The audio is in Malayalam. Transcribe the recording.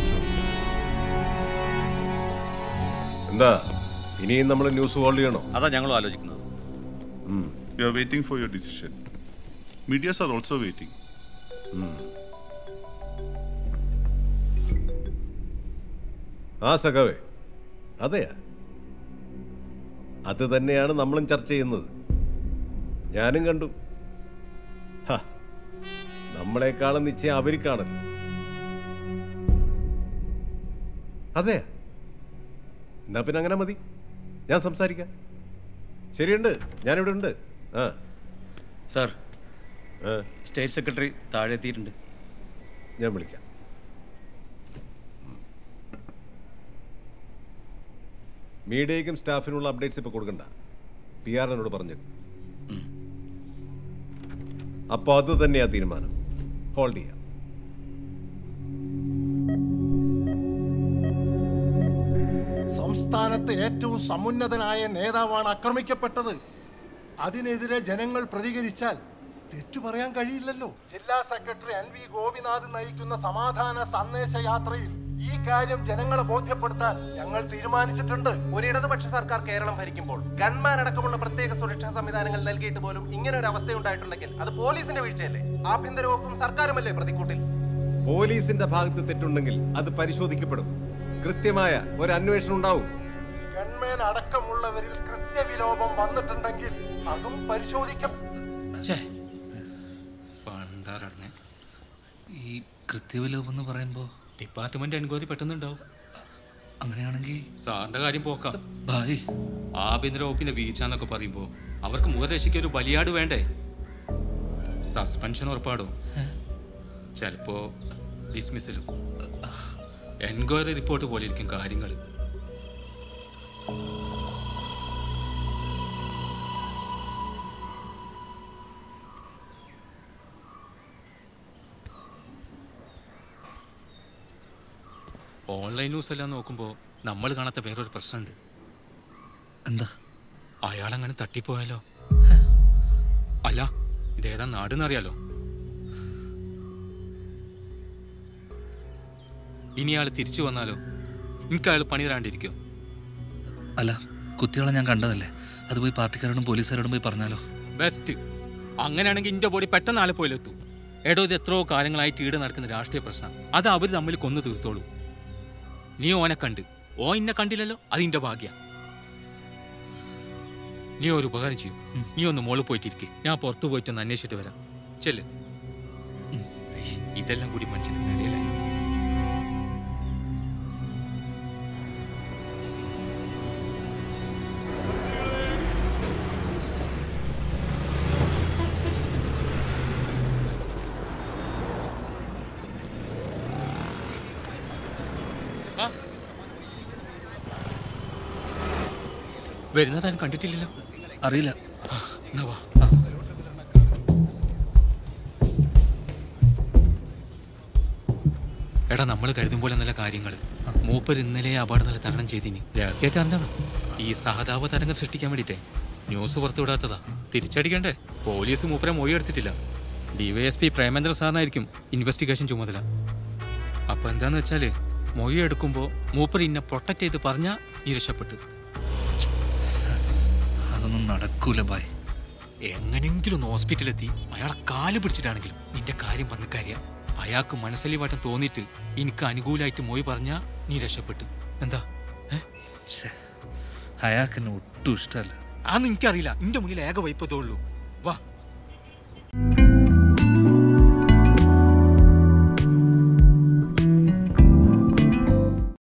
മനസ്സിലാവും എന്താ ഇനിയും നമ്മൾ ന്യൂസ് ഹോൾഡ് ചെയ്യണോ അതാ ഞങ്ങളും ആലോചിക്കുന്നത് we are waiting for your decision medias are also waiting ആ സഖാവേ അതെയാ അത് തന്നെയാണ് നമ്മളും ചർച്ച ചെയ്യുന്നത് ഞാനും കണ്ടു ഹ, നമ്മളെക്കാളും നിശ്ചയം അവർക്കാണല്ലോ അതെ എന്നാ പിന്നെ അങ്ങനെ മതി ഞാൻ സംസാരിക്കാം ശരിയുണ്ട് ഞാനിവിടെ ഉണ്ട് ആ സാർ ആ, സ്റ്റേറ്റ് സെക്രട്ടറി താഴെ എത്തിയിട്ടുണ്ട് ഞാൻ വിളിക്കാം മീഡിയയ്ക്കും സ്റ്റാഫിനുള്ള അപ്ഡേറ്റ്സ് ഇപ്പോൾ കൊടുക്കണ്ട പി ആർ എന്നോട് പറഞ്ഞു അപ്പോൾ അത് തന്നെയാ തീരുമാനം ഹോൾഡ് ചെയ്യാം സംസ്ഥാനത്തെ ഏറ്റവും സമുന്നതനായ നേതാവാണ് ആക്രമിക്കപ്പെട്ടത് അതിനെതിരെ ജനങ്ങൾ പ്രതികരിച്ചാൽ തെറ്റു പറയാൻ കഴിയില്ലല്ലോ ജില്ലാ സെക്രട്ടറി എൻ വി ഗോപിനാഥ് നയിക്കുന്ന സമാധാന സന്ദേശ യാത്രയിൽ ഈ കാര്യം ജനങ്ങളെ ബോധ്യപ്പെടുത്താൻ ഞങ്ങൾ തീരുമാനിച്ചിട്ടുണ്ട് ഒരു ഇടതുപക്ഷ സർക്കാർ കേരളം ഭരിക്കുമ്പോൾ ഗൺമാൻ അടക്കമുള്ള പ്രത്യേക സുരക്ഷാ സംവിധാനങ്ങൾ നൽകിയിട്ട് പോലും ഇങ്ങനെ ഒരു അവസ്ഥ ഉണ്ടായിട്ടുണ്ടെങ്കിൽ അത് പോലീസിന്റെ വീഴ്ചയല്ലേ ആഭ്യന്തര വകുപ്പും സർക്കാരുമല്ലേ പ്രതിക്കൂട്ടിൽ പോലീസിന്റെ ഭാഗത്ത് തെറ്റുണ്ടെങ്കിൽ അത് പരിശോധിക്കപ്പെടും കൃത്യമായ ഒരു അന്വേഷണം ഉണ്ടാവും ഗൺമാൻ അടക്കമുള്ളവരിൽ കൃത്യവിലോപം വന്നിട്ടുണ്ടെങ്കിൽ അതും പരിശോധിക്കും പണ്ടാറടങ്ങ ഈ കൃത്യവിലോപം എന്ന് പറയുമ്പോൾ ഡിപ്പാർട്ട്മെന്റ് എൻക്വയറി പെട്ടെന്നുണ്ടാവും അങ്ങനെയാണെങ്കിൽ സാറിന്റെ കാര്യം പോക്കാം ഭായ് ആഭ്യന്തര വകുപ്പിന്റെ വീഴ്ച എന്നൊക്കെ പറയുമ്പോൾ അവർക്ക് മുഖരക്ഷയ്ക്ക് ഒരു ബലിയാട് വേണ്ടേ സസ്പെൻഷൻ ഉറപ്പാടോ ചിലപ്പോ ഡിസ്മിസലും എൻക്വയറി റിപ്പോർട്ട് പോലെ ഇരിക്കും കാര്യങ്ങൾ ഓൺലൈൻ ന്യൂസ് എല്ലാം നോക്കുമ്പോൾ നമ്മൾ കാണാത്ത വേറൊരു പ്രശ്നമുണ്ട് എന്താ അയാളങ്ങനെ തട്ടിപ്പോയാലോ അല്ല ഇതേതാ നാടെന്നറിയാലോ ഇനി അയാൾ തിരിച്ചു വന്നാലോ എനിക്ക് അയാൾ പണി തരാണ്ടിരിക്കോ അല്ല കുത്തികളെ ഞാൻ കണ്ടതല്ലേ അത് പോയി പാർട്ടിക്കാരോടും പോലീസുകാരോടും പോയി പറഞ്ഞാലോ ബെസ്റ്റ് അങ്ങനെയാണെങ്കിൽ ഇന്റെ ബോഡി പെട്ടെന്ന് ആലപ്പോയിലെത്തും എടോ ഇത് എത്രയോ കാലങ്ങളായിട്ട് ഈട് നടക്കുന്ന രാഷ്ട്രീയ പ്രശ്നം അത് അവർ തമ്മിൽ കൊന്നു തീർത്തോളൂ നീ ഓനെ കണ്ട് ഓ ഇന്നെ കണ്ടില്ലല്ലോ അത് ഇന്റെ ഭാഗ്യ നീ ഒരു ഉപകാരം ചെയ്യൂ നീ ഒന്ന് മോള് പോയിട്ടിരിക്കെ ഞാൻ പുറത്തു പോയിട്ട് ഒന്ന് അന്വേഷിച്ചിട്ട് വരാം ചെല്ല് ഇതെല്ലാം കൂടി മനുഷ്യന് തടയലായി വരുന്നതാൻ കണ്ടിട്ടില്ലല്ലോ അറിയില്ല എന്നാ വാ എടാ നമ്മൾ കരുതും പോലെ നല്ല കാര്യങ്ങൾ മൂപ്പർ ഇന്നലെ അപകടം നല്ല തരണം ചെയ്തിനി രഹസ്യമായിട്ട് അറിഞ്ഞതാ ഈ സഹതാപ തരംഗം സൃഷ്ടിക്കാൻ വേണ്ടിട്ടേ ന്യൂസ് പുറത്തു വിടാത്തതാ തിരിച്ചടിക്കണ്ടേ പോലീസ് മൂപ്പരെ മൊഴി എടുത്തിട്ടില്ല ഡിവൈഎസ്പി പ്രേമേന്ദ്ര സാറിനായിരിക്കും ഇൻവെസ്റ്റിഗേഷൻ ചുമതല അപ്പൊ എന്താന്ന് വെച്ചാല് മൊഴി എടുക്കുമ്പോ മൂപ്പർ ഇന്നെ പ്രൊട്ടക്ട് ചെയ്ത് പറഞ്ഞാ നീ രക്ഷപ്പെട്ടു അതൊന്നും നടക്കൂല ബായ് എങ്ങനെങ്കിലും ഒന്ന് ഹോസ്പിറ്റലെത്തി അയാളെ കാല് പിടിച്ചിട്ടാണെങ്കിലും നിന്റെ കാര്യം പറഞ്ഞ കാര്യം അയാൾക്ക് മനസ്സലിവാട്ടം തോന്നിയിട്ട് എനിക്ക് അനുകൂലമായിട്ട് മൊഴി പറഞ്ഞാ നീ രക്ഷപ്പെട്ടു എന്താ ഏ അയാൾക്ക് എന്നെ ഒട്ടും ഇഷ്ടമല്ല അതൊന്നും എനിക്കറിയില്ല നിന്റെ മുന്നിൽ ഏക വൈപ്പതേ ഉള്ളൂ വാ